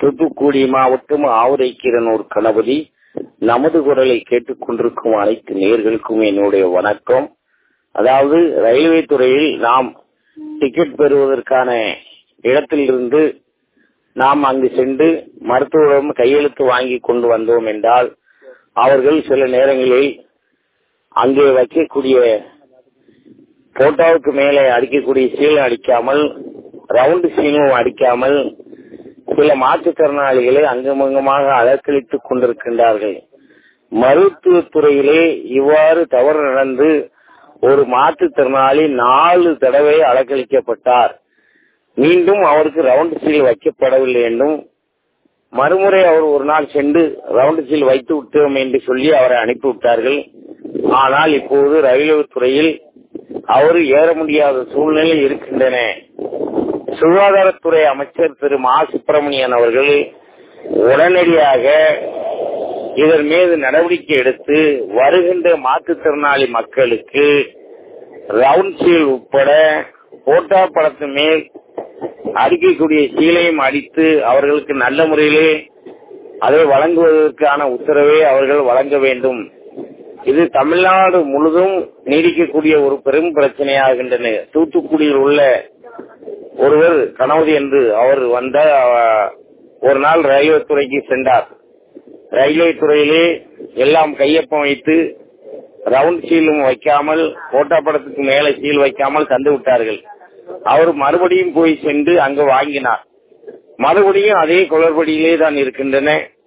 தூத்துக்குடி மாவட்டம் ஆவுரைக்கீரனூர் கணபதி நமது குரலை கேட்டுக் கொண்டிருக்கும் அனைத்து நேர்களுக்கும் என்னுடைய வணக்கம் அதாவது ரயில்வே துறையில் நாம் டிக்கெட் பெறுவதற்கான இடத்திலிருந்து நாம் அங்கு சென்று மருத்துவரிடம் கையெழுத்து வாங்கி கொண்டு வந்தோம் என்றால் அவர்கள் சில நேரங்களில் அங்கே வைக்கக்கூடிய போட்டோவுக்கு மேலே அடிக்கக்கூடிய சீலம் அடிக்காமல் ரவுண்டு சீலும் அடிக்காமல் சில மாற்றுத்திறனாளிகளை அங்கமங்கமாக அலக்களித்துக் கொண்டிருக்கின்றார்கள் மருத்துவத்துறையிலே இவ்வாறு தவறு நடந்து ஒரு மாற்றுத்திறனாளி நாலு தடவை அலக்களிக்கப்பட்டார் மீண்டும் அவருக்கு ரவுண்டு சீல் வைக்கப்படவில்லை என்றும் மறுமுறை அவர் ஒரு நாள் சென்று ரவுண்டு சீல் வைத்து விட்டோம் என்று சொல்லி அவரை அனுப்பிவிட்டார்கள் ஆனால் இப்போது ரயில்வே துறையில் அவர் ஏற முடியாத சூழ்நிலை இருக்கின்றன சுகாதாரத்துறை அமைச்சர் திரு மா சுப்பிரமணியன் அவர்கள் உடனடியாக இதன் மீது நடவடிக்கை எடுத்து வருகின்ற மாற்றுத்திறனாளி மக்களுக்கு ரவுண்ட் சீல் உட்பட போட்டோ படத்து மேல் அடிக்கக்கூடிய சீலையும் அடித்து அவர்களுக்கு நல்ல முறையிலே அதை வழங்குவதற்கான உத்தரவை அவர்கள் வழங்க வேண்டும் இது தமிழ்நாடு முழுதும் நீடிக்கக்கூடிய ஒரு பெரும் பிரச்சனையாகின்றன தூத்துக்குடியில் உள்ள ஒருவர் கனவுதி என்று அவர் வந்த ஒரு நாள் ரயில்வே துறைக்கு சென்றார் ரயில்வே துறையிலே எல்லாம் கையொப்பம் வைத்து ரவுண்ட் சீலும் வைக்காமல் போட்டோ படத்துக்கு மேல சீல் வைக்காமல் தந்து விட்டார்கள் அவர் மறுபடியும் போய் சென்று அங்கு வாங்கினார் மறுபடியும் அதே குளறுபடியிலே தான் இருக்கின்றன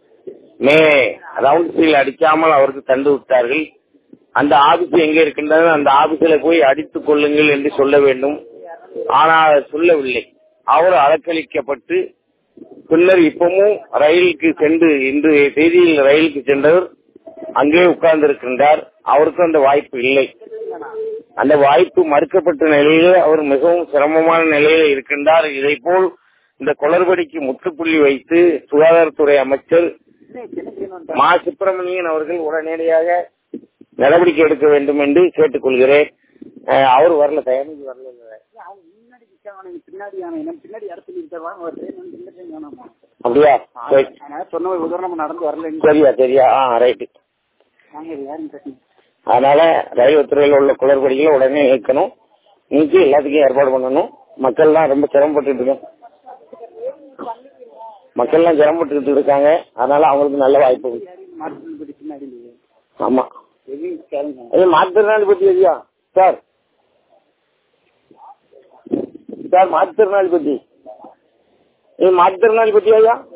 மே ரவுண்ட் சீல் அடிக்காமல் அவருக்கு தந்து விட்டார்கள் அந்த ஆபீஸ் எங்க இருக்கின்றன அந்த ஆபீஸ்ல போய் அடித்துக் கொள்ளுங்கள் என்று சொல்ல வேண்டும் ஆனால் சொல்லவில்லை அவர் அலக்களிக்கப்பட்டு பின்னர் இப்பவும் ரயிலுக்கு சென்று இன்று செய்தியில் ரயிலுக்கு சென்றவர் அங்கே உட்கார்ந்து இருக்கின்றார் அவருக்கு அந்த வாய்ப்பு இல்லை அந்த வாய்ப்பு மறுக்கப்பட்ட நிலையில அவர் மிகவும் சிரமமான நிலையில இருக்கின்றார் இதை போல் இந்த குளறுபடிக்கு முற்றுப்புள்ளி வைத்து சுகாதாரத்துறை அமைச்சர் மா சுப்பிரமணியன் அவர்கள் உடனடியாக நடவடிக்கை எடுக்க வேண்டும் என்று கேட்டுக்கொள்கிறேன் அவர் வரல தயாரிக்கு வரல பின்னாடி பின்னாடி இடத்துல இருக்கிறவங்க ஒரு ட்ரெயின் வந்து இந்த ட்ரெயின் வேணாமா அப்படியா சரி அதனால சொன்ன உதாரணம் நடந்து வரல சரியா சரியா ஆ ரைட்டு நாங்க யாரும் பிரச்சனை அதனால ரயில்வே துறையில் உள்ள குளறுபடிகளை உடனே நீக்கணும் நீக்கி எல்லாத்துக்கும் ஏற்பாடு பண்ணணும் மக்கள்லாம் ரொம்ப சிரமப்பட்டு இருக்காங்க மக்கள்லாம் சிரமப்பட்டு இருக்காங்க அதனால அவங்களுக்கு நல்ல வாய்ப்பு உண்டு. மாற்றி பின்னாடி ஆமா எதையும் கேளுங்க இது மாற்றுத்திறனாளி பத்தி ஐயா சார் சார் மாற்றுத்திறனாளி பத்தி இது மாற்றுத்திறனாளி பத்தி ஐயா